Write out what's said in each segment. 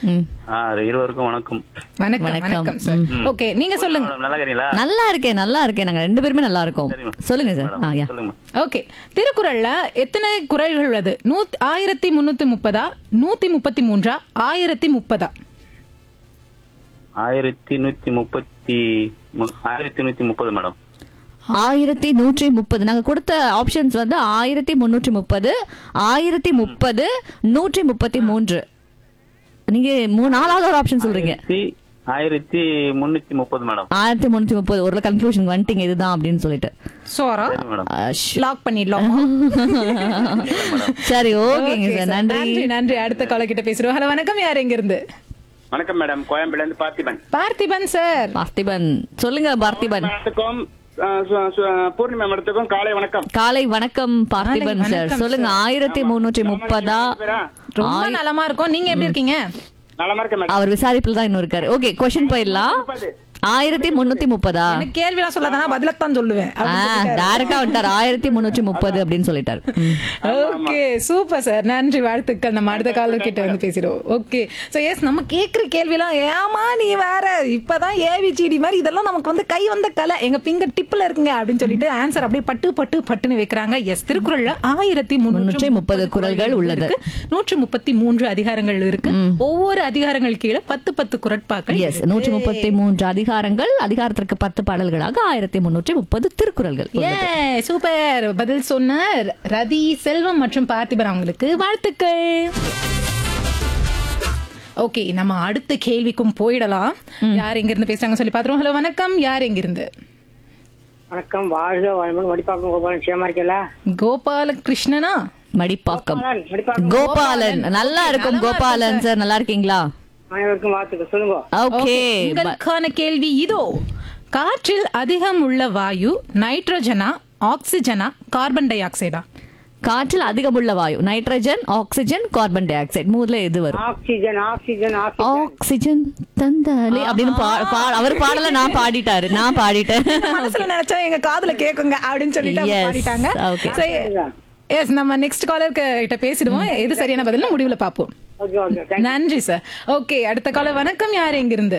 ம். ஆ இருவருக்கும் வணக்கம் வணக்கம் வணக்கம். வணக்கம் சார் ஓகே நீங்க சொல்லுங்க மேடம், நல்லா இருக்கீங்களா நல்லா இருக்கேன் நல்லா இருக்கேன் நாங்க ரெண்டு பேருமே நல்லா இருக்கோம் சரிம்மா. சொல்லுங்க சார் ஆ யா சொல்லுங்க ஓகே திருக்குறள்ல எத்தனை குறள்கள் உள்ளது நூத் ஆயிரத்தி முன்னூத்தி முப்பதா நூத்தி முப்பத்தி மூன்றா ஆயிரத்தி முப்பதா ஆயிரத்தி நூத்தி முப்பத்தி மு- ஆயிரத்தி நூத்தி முப்பது மேடம் ஆயிரத்தி நூற்றி முப்பது நாங்க கொடுத்த ஆப்ஷன்ஸ் வந்து ஆயிரத்தி முன்னூற்றி முப்பது ஆயிரத்தி முப்பது நூற்றி முப்பத்தி மூன்று நீங்க மூணு நாலாவது ஒரு ஆப்ஷன் சொல்றீங்க ஆயிரத்தி ஆயிரத்தி முன்னூத்தி முப்பது மேடம் ஆயிரத்தி முன்னூற்றி முப்பது ஒரு கன்க்ளூஷன் வந்துட்டீங்க இதுதான் அப்படின்னு சொல்லிட்டு சோரா சரி மேடம் ஆ, ஷ். லாக் பண்ணிடலாம் சரி ஓகேங்க Okay, சார் sir. நன்றி நன்றி நன்றி அடுத்த கால கிட்ட பேசுறோம் ஹலோ வணக்கம் யார் எங்க இருந்து வணக்கம் மேடம் கோயம்பேடுல இருந்து பார்த்திபன் பார்த்திபன் சார் பார்த்திபன் சொல்லுங்க பார்த்திபன் மேடத்துக்கும் அஹ், சு- சு- பூர்ணிமா மேடத்துக்கும் காலை வணக்கம் காலை வணக்கம் பார்த்திபன் காலை சார் வணக்கம் சொல்லுங்க ஆயிரத்தி முன்னூற்றி முப்பதா பேரா? ரொம்ப நலமா இருக்கும் நீங்க எப்படி இருக்கீங்க நலமா இருக்க மேடம் அவர் விசாரிப்புல தான் இன்னும் இருக்காரு ஓகே கொஸ்டின் போயிடலாம் ஆயிரத்தி முன்னூத்தி முப்பதா எனக்கு கேள்விலாம் சொல்லாதானா பதிலத்தான் சொல்லுவேன் டைரக்டா விட்டார் ஆயிரத்தி முன்னூற்றி முப்பது அப்படின்னு சொல்லிட்டாரு ம். ஓகே சூப்பர் சார் நன்றி வாழ்த்துக்கள் நம்ம அடுத்த காலர் கிட்ட வந்து பேசிடுவோம் ஓகே சோ எஸ் நம்ம கேக்குற கேள்விலாம் ஏமா நீ வேற இப்பதான் ஏவிஜிடி மாதிரி இதெல்லாம் நமக்கு வந்து கை வந்த கலை எங்க பிங்கர் டிப்ல இருக்குங்க அப்படின்னு சொல்லிட்டு ஆன்சர் அப்படியே பட்டு பட்டு பட்டுன்னு வைக்கிறாங்க எஸ் திருக்குறள்ல ஆயிரத்தி முன்னூற்றி முப்பது குறள்கள் உள்ளது. நூற்றி முப்பத்தி மூன்று அதிகாரங்கள் இருக்கு ஒவ்வொரு அதிகாரங்கள் கீழே பத்து பத்து குரட்பாக்கள் எஸ் நூற்றி முப்பத்தி மூன்று அதிகாரங்கள் அதிகாரத்திற்கு பத்து பாடல்களாக ஆயிரத்தி முன்னூற்றி முப்பது திருக்குறள்கள் ஏ சூப்பர் பதில் சொன்னார் ரதி செல்வம் மற்றும் பார்த்திபன் அவங்களுக்கு வாழ்த்துக்கள் ஓகே நம்ம அடுத்த கேள்விக்கும் போயிடலாம் யார் எங்க இருந்து பேசுறாங்க சொல்லி பாத்துருவோம் ஹலோ வணக்கம் யார் எங்க இருந்து வணக்கம் வாழ்க வளமுடன் மடிப்பாக்கம் கோபாலன் சேமா இருக்கல கோபால கிருஷ்ணனா மடிப்பாக்கம் மடிப்பாக்கம் கோபாலன் நல்லா இருக்கும் கோபாலன் சார் நல்லா இருக்கீங்களா அனைவருக்கும் வாழ்த்துக்கள் சொல்லுங்க ஓகே உங்களுக்கான கேள்வி இதோ காற்றில் அதிகம் உள்ள வாயு நைட்ரஜனா ஆக்சிஜனா கார்பன் டை ஆக்சைடா காற்றில் அதிகமுள்ள வாயு nitrogen oxygen carbon dioxide மூணுல எது வரும் ஆக்சிஜன் ஆக்சிஜன் ஆக்சிஜன் ஆக்சிஜன் தந்தாலே அப்படின்னு பா- பா- அவர் பாடல நான் பாடிட்டாரு நான் பாடிட்டேன் மனசுல நினைச்சா எங்க காதுல கேக்குங்க அப்படின்னு சொல்லிட்டு அவங்க Yes, பாடிட்டாங்க okay. எஸ் நம்ம நெக்ஸ்ட் காலருக்கு கிட்ட பேசிடுவோம் எது சரியான பதில் முடிவுல பாப்போம் ஓகே ஓகே நன்றி சார் ஓகே அடுத்த காலம் வணக்கம் யார் எங்க இருந்து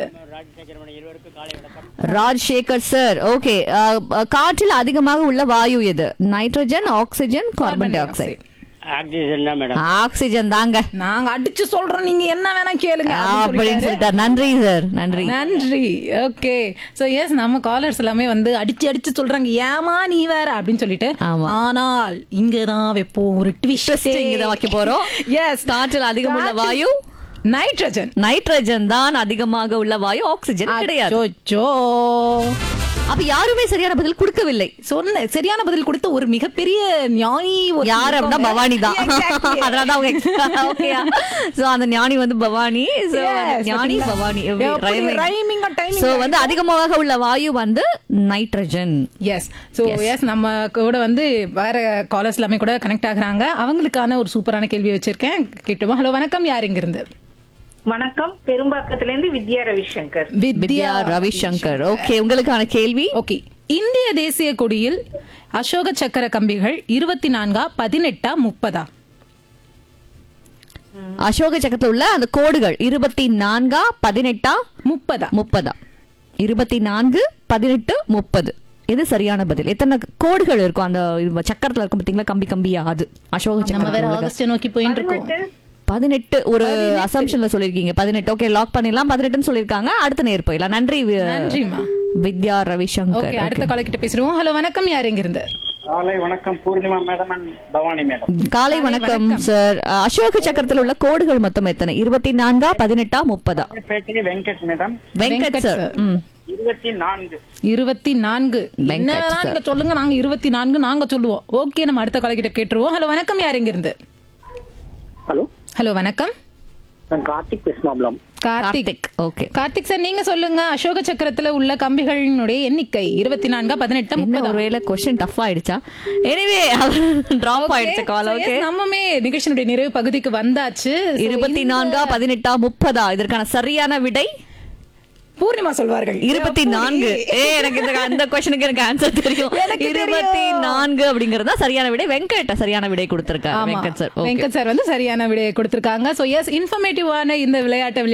ராஜ்சேகர் சார் ஓகே காற்றில் அதிகமாக உள்ள வாயு எது nitrogen oxygen carbon dioxide oxygen தான் மேடம் ஆக்சிஜன் தாங்க நாங்க அடிச்சு சொல்றோம் நீங்க என்ன வேணா கேளுங்க அப்படின்னு அப்படின்னு சொல்லிட்டாரு. சொல்லிட்டார் நன்றி சார் நன்றி நன்றி ஓகே சோ எஸ் நம்ம காலர்ஸ் எல்லாமே வந்து அடிச்சு அடிச்சு சொல்றாங்க ஏமா நீ வேற அப்படின்னு சொல்லிட்டு ஆமா. ஆனால் இங்கதான் வைப்போம் ஒரு ட்விஸ்ட் இங்க வைக்க போறோம் எஸ் காற்றில் அதிகம் உள்ள வாயு நைட்ரஜன் நைட்ரஜன் தான் அதிகமாக உள்ள வாயு ஆக்சிஜன் கிடையாது அச்சோ அப்ப யாருமே சரியான பதில் கொடுக்கவில்லை சொன்ன சரியான பதில் கொடுத்த ஒரு மிகப்பெரிய ஞானி ஒரு யார் அப்படின்னா பவானி தான் Exactly. அதனாலதான் அவங்க ஓகேயா சோ அந்த ஞானி வந்து பவானி So, Yes, ஞானி பாத்தீங்களா? பவானி எப்படி rhyming. rhyming ஆ timing So, ஆ வந்து அதிகமாக உள்ள வாயு வந்து நைட்ரஜன் எஸ் ஸோ எஸ் நம்ம கூட வந்து வேற காலர்ஸ் எல்லாமே கூட கனெக்ட் ஆகுறாங்க அவங்களுக்கான ஒரு சூப்பரான கேள்வி வச்சிருக்கேன் கேட்டுமா ஹலோ வணக்கம் யார் இங்க இருந்து வணக்கம் பெரும்பாக்கத்துல இருந்து வித்யா ரவிசங்கர் வித்யா ரவிசங்கர் ஓகே உங்களுக்கான கேள்வி ஓகே இந்திய தேசிய கொடியில் அசோக சக்கர கம்பிகள் இருபத்தி நான்கா பதினெட்டா முப்பதா அசோக சக்கரத்துல உள்ள அந்த கோடுகள் இருபத்தி நான்கா பதினெட்டா முப்பதா முப்பதா இருபத்தி நான்கு பதினெட்டு முப்பது இது சரியான பதில் எத்தனை கோடுகள் இருக்கும் அந்த இது சக்கரத்துல இருக்கும் பாத்தீங்களா கம்பி கம்பியா அது அசோக நம்ம வேற சக்கரம் ஆகஸ்ட் நோக்கி போயிட்டு இருக்கோம் பதினெட்டு ஒரு அசம்ஷன்ல சொல்லிருக்கீங்க பதினெட்டு ஓகே லாக் பண்ணிடலாம் பதினெட்டுன்னு சொல்லிருக்காங்க அடுத்த நேர் போயிடலாம் நன்றி வி- நன்றிமா வித்யா ரவிசங்கர் ஓகே அடுத்த கால கிட்ட பேசுறோம் ஹலோ வணக்கம் யார் இங்க இருந்து காலை வணக்கம் Poornima madam and Bhavani madam காலை வணக்கம் சார் அசோக சக்கரத்தில் உள்ள கோடுகள் மொத்தம் எத்தனை இருபத்தி நான்கா பதினெட்டா முப்பதா பேட்டி Venkat madam Venkat Venkat sir sir. ம். இருபத்தி நான்கு இருபத்தி நான்கு வெங்கட் என்ன வேணா sir. நீங்க சொல்லுங்க நாங்க இருபத்தி நான்கு நாங்க சொல்லுவோம் ஓகே நம்ம அடுத்த கால கிட்ட கேட்டுருவோம் ஹலோ வணக்கம் யார் இங்க இருந்து ஹலோ ஹலோ வணக்கம் நான் கார்த்திக் பேசுமாப்லாம் கார்த்திக் கார்த்திக் ஓகே கார்த்திக் சார் நீங்க சொல்லுங்க அசோக சக்கரத்துல உள்ள கம்பிகளினுடைய எண்ணிக்கை இருபத்தி நான்கா பதினெட்டு என்ன முப்பது ஒருவேளை கொஸ்டின் டஃப் ஆயிடுச்சா எனிவே டிராப் ஆயிடுச்சு கால் ஓகே நம்மமே நிகழ்ச்சியினுடைய நிறைவு பகுதிக்கு வந்தாச்சு So, இருபத்தி நான்கா பதினெட்டா முப்பதா இதற்கான சரியான விடை பூர்ணிமா சொல்வார்கள் இருபத்தி நான்கு ஏ எனக்கு இந்த அந்த கொஸ்டினுக்கு எனக்கு ஆன்சர் தெரியும் எனக்கு தெரியும். இருபத்தி நான்கு அப்படிங்கறது தான் சரியான விடை வெங்கட் சரியான விடை கொடுத்திருக்காரு ஆமா. Venkat sir okay Venkat sir வந்து சரியான விடையை கொடுத்திருக்காங்க சோ எஸ் இன்ஃபர்மேட்டிவான இந்த விளையாட்டை